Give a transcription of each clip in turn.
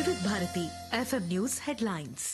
వివిధ Bharati FM news headlines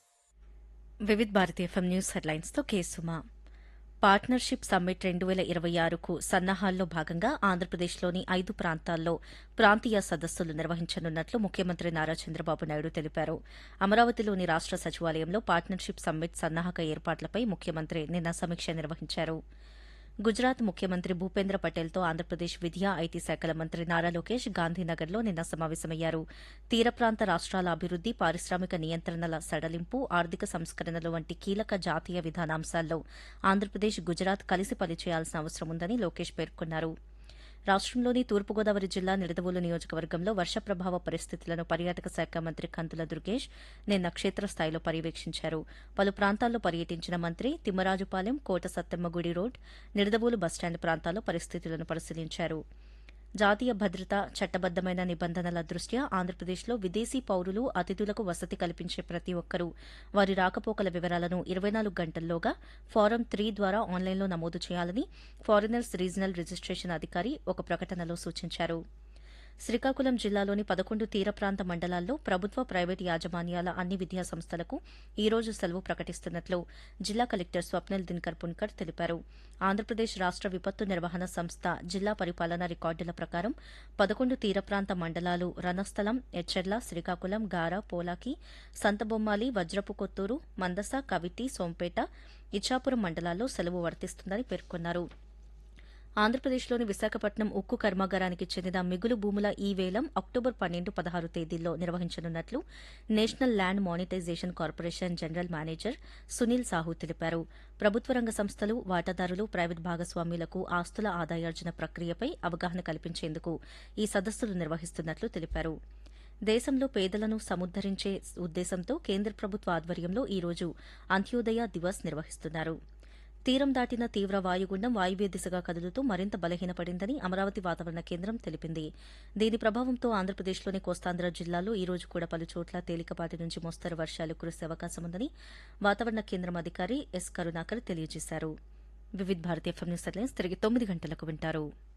Vividh Bharati FM news హెడ్లైన్స్తో కేసుమా పార్ట్నర్షిప్ సమ్మిట్ రెండు వేల ఇరవై ఆరుకు సన్నాహాల్లో భాగంగా ఆంధ్రప్రదేశ్లోని ఐదు ప్రాంతాల్లో ప్రాంతీయ సదస్సులు నిర్వహించనున్నట్లు ముఖ్యమంత్రి నారా చంద్రబాబు నాయుడు తెలిపారు అమరావతిలోని రాష్ట సచివాలయంలో పార్ట్నర్షిప్ సమ్మిట్ సన్నాహక ఏర్పాట్లపై ముఖ్యమంత్రి నిన్న సమీక్ష నిర్వహించారు గుజరాత్ ముఖ్యమంత్రి భూపేంద్ర పటేల్తో ఆంధ్రప్రదేశ్ విద్యా ఐటీ శాఖల మంత్రి నారా లోకేష్ గాంధీనగర్లో నిన్న సమావేశమయ్యారు తీర ప్రాంత రాష్ట్రాల అభివృద్ది పారిశ్రామిక నియంత్రణల సడలింపు ఆర్థిక సంస్కరణలు వంటి కీలక జాతీయ విధానాంశాల్లో ఆంధ్రప్రదేశ్ గుజరాత్ కలిసి పనిచేయాల్సిన అవసరం ఉందని లోకేష్ పేర్కొన్నారు రాష్టంలోని తూర్పుగోదావరి జిల్లా నిడదవోలు నియోజకవర్గంలో వర్ష ప్రభావ పరిస్థితులను పర్యాటక శాఖ మంత్రి కంతుల దుర్గేష్ నిన్న క్షేత్రస్థాయిలో పర్యవేక్షించారు పలు ప్రాంతాల్లో పర్యటించిన మంత్రి తిమ్మరాజుపాలెం కోట సత్తెమ్మగుడి రోడ్ నిడదవోలు బస్టాండ్ ప్రాంతాల్లో పరిస్థితులను పరిశీలించారు జాతీయ భద్రత చట్టబద్దమైన నిబంధనల దృష్ట్యా ఆంధ్రప్రదేశ్లో విదేశీ పౌరులు అతిథులకు వసతి కల్పించే ప్రతి ఒక్కరూ వారి రాకపోకల వివరాలను ఇరవై నాలుగు గంటల్లోగా ఫారం త్రీ ద్వారా ఆన్లైన్లో నమోదు చేయాలని ఫారినర్స్ రీజనల్ రిజిస్ట్రేషన్ అధికారి ఒక ప్రకటనలో సూచించారు శ్రీకాకుళం జిల్లాలోని పదకొండు తీర ప్రాంత మండలాల్లో ప్రభుత్వ ప్రైవేటు యాజమాన్యాల అన్ని విద్యా సంస్థలకు ఈ రోజు సెలవు ప్రకటిస్తున్నట్లు జిల్లా కలెక్టర్ స్వప్నిల్ దినకర్ పున్కర్ తెలిపారు ఆంధ్రప్రదేశ్ రాష్ట విపత్తు నిర్వహణ సంస్థ జిల్లా పరిపాలన రికార్డుల ప్రకారం పదకొండు తీర ప్రాంత మండలాలు రణస్థలం ఎచ్చెర్ల శ్రీకాకుళం గార పోలాకి సంతబొమ్మాలి వజ్రపు కొత్తూరు మందస కవిటి సోంపేట ఇచ్చాపురం మండలాల్లో సెలవు వర్తిస్తుందని పేర్కొన్నారు ఆంధ్రప్రదేశ్లోని విశాఖపట్నం ఉక్కు కర్మాగారానికి చెందిన మిగులు భూముల ఈ వేలం అక్టోబర్ పన్నెండు పదహారు తేదీల్లో నిర్వహించనున్నట్లు national land monetisation corporation general manager Sunil Sahu తెలిపారు ప్రభుత్వ రంగ సంస్థలు వాటాదారులు ప్రైవేట్ భాగస్వామ్యులకు ఆస్తుల ఆదాయార్జన ప్రక్రియపై అవగాహన కల్పించేందుకు ఈ సదస్సులు నిర్వహిస్తున్నట్లు తెలిపారు దేశంలో పేదలను సముద్దరించే ఉద్దేశంతో కేంద్ర ప్రభుత్వ ఆధ్వర్యంలో ఈ రోజు అంత్యోదయ దివస్ నిర్వహిస్తున్నారు తీరం దాటిన తీవ్ర వాయుగుండం వాయువ్య దిశగా కదులుతూ మరింత బలహీనపడిందని అమరావతి వాతావరణ కేంద్రం తెలిపింది దీని ప్రభావంతో ఆంధ్రప్రదేశ్లోని కోస్తాంధ్ర జిల్లాలో ఈ రోజు కూడా పలుచోట్ల తేలికపాటి నుంచి మోస్తరు వర్షాలు కురిసే అవకాశం ఉందని వాతావరణ కేంద్రం అధికారి ఎస్ కరుణాకర్ తెలియజేశారు Vividh Bharatiya FM news headlines తిరిగి తొమ్మిది గంటలకు వింటారు